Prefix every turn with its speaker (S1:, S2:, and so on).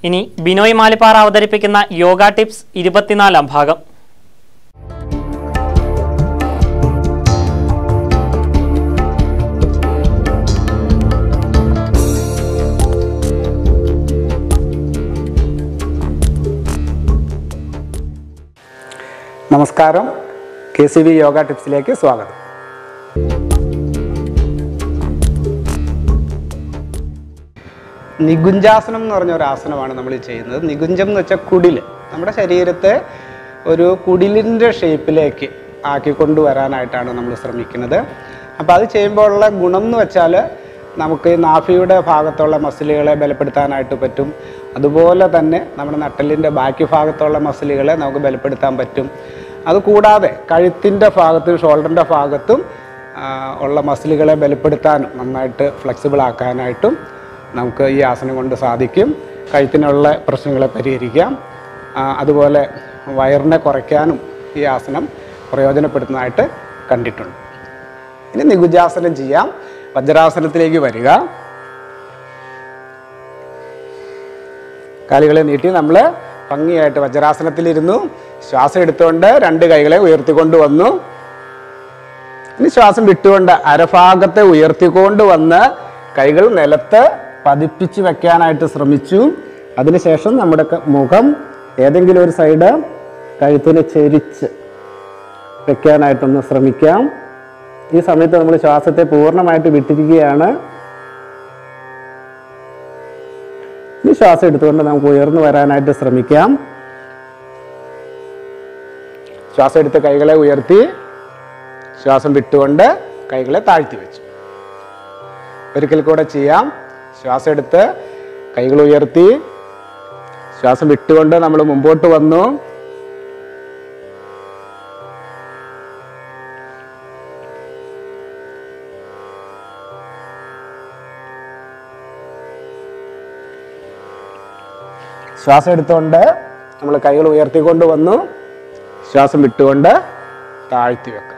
S1: ഇനി ബിനോയ് മാലിപ്പാറ അവതരിപ്പിക്കുന്ന യോഗ ടിപ്സ് ഇരുപത്തിനാലാം ഭാഗം
S2: നമസ്കാരം കെ സി വി യോഗ ടിപ്സിലേക്ക് സ്വാഗതം നികുഞ്ചാസനം എന്ന് പറഞ്ഞ ഒരു ആസനമാണ് നമ്മൾ ചെയ്യുന്നത് നികുഞ്ചം എന്ന് വെച്ചാൽ കുടിൽ നമ്മുടെ ശരീരത്തെ ഒരു കുടിലിൻ്റെ ഷേപ്പിലേക്ക് ആക്കിക്കൊണ്ടുവരാനായിട്ടാണ് നമ്മൾ ശ്രമിക്കുന്നത് അപ്പോൾ അത് ചെയ്യുമ്പോൾ ഉള്ള ഗുണം എന്ന് വെച്ചാൽ നമുക്ക് ഈ നാഭിയുടെ ഭാഗത്തുള്ള മസിലുകളെ ബലപ്പെടുത്താനായിട്ട് പറ്റും അതുപോലെ തന്നെ നമ്മുടെ നട്ടലിൻ്റെ ബാക്കി ഭാഗത്തുള്ള മസിലുകളെ നമുക്ക് ബലപ്പെടുത്താൻ പറ്റും അതുകൂടാതെ കഴുത്തിൻ്റെ ഭാഗത്തും ഷോൾഡറിൻ്റെ ഭാഗത്തും ആ, ഉള്ള മസിലുകളെ ബലപ്പെടുത്താനും നന്നായിട്ട് ഫ്ലെക്സിബിൾ ആക്കാനായിട്ടും നമുക്ക് ഈ ആസനം കൊണ്ട് സാധിക്കും കഴുത്തിനുള്ള പ്രശ്നങ്ങളെ പരിഹരിക്കാം ആ, അതുപോലെ വയറിനെ കുറയ്ക്കാനും ഈ ആസനം പ്രയോജനപ്പെടുത്തുന്നതായിട്ട് കണ്ടിട്ടുണ്ട് ഇനി നികുജാസനം ചെയ്യാം വജ്രാസനത്തിലേക്ക് വരിക കാലുകളെ നീട്ടി നമ്മൾ ഭംഗിയായിട്ട് വജ്രാസനത്തിലിരുന്നു ശ്വാസം എടുത്തുകൊണ്ട് രണ്ട് കൈകളെ ഉയർത്തിക്കൊണ്ട് വന്നു ഇനി ശ്വാസം വിട്ടുകൊണ്ട് അരഭാഗത്തെ ഉയർത്തിക്കൊണ്ട് വന്ന് കൈകൾ നിലത്ത് പതിപ്പിച്ച് വെക്കാനായിട്ട് ശ്രമിച്ചു അതിനുശേഷം നമ്മുടെ ക- മുഖം ഏതെങ്കിലും ഒരു സൈഡ് കഴുത്തിന് ചെരിച്ച് വെക്കാനായിട്ടൊന്ന് ശ്രമിക്കാം ഈ സമയത്ത് നമ്മൾ ശ്വാസത്തെ പൂർണ്ണമായിട്ട് വിട്ടിരിക്കുകയാണ് ഈ ശ്വാസം എടുത്തുകൊണ്ട് നമുക്ക് ഉയർന്നു വരാനായിട്ട് ശ്രമിക്കാം ശ്വാസം എടുത്ത് കൈകളെ ഉയർത്തി ശ്വാസം വിട്ടുകൊണ്ട് കൈകളെ താഴ്ത്തി വെച്ചു ഒരിക്കൽ കൂടെ ചെയ്യാം ശ്വാസം എടുത്ത് കൈകൾ ഉയർത്തി ശ്വാസം വിട്ടുകൊണ്ട് നമ്മൾ മുമ്പോട്ട് വന്നു ശ്വാസം എടുത്തുകൊണ്ട് നമ്മൾ കൈകൾ ഉയർത്തിക്കൊണ്ട് വന്നു ശ്വാസം വിട്ടുകൊണ്ട് താഴ്ത്തി വെക്കാം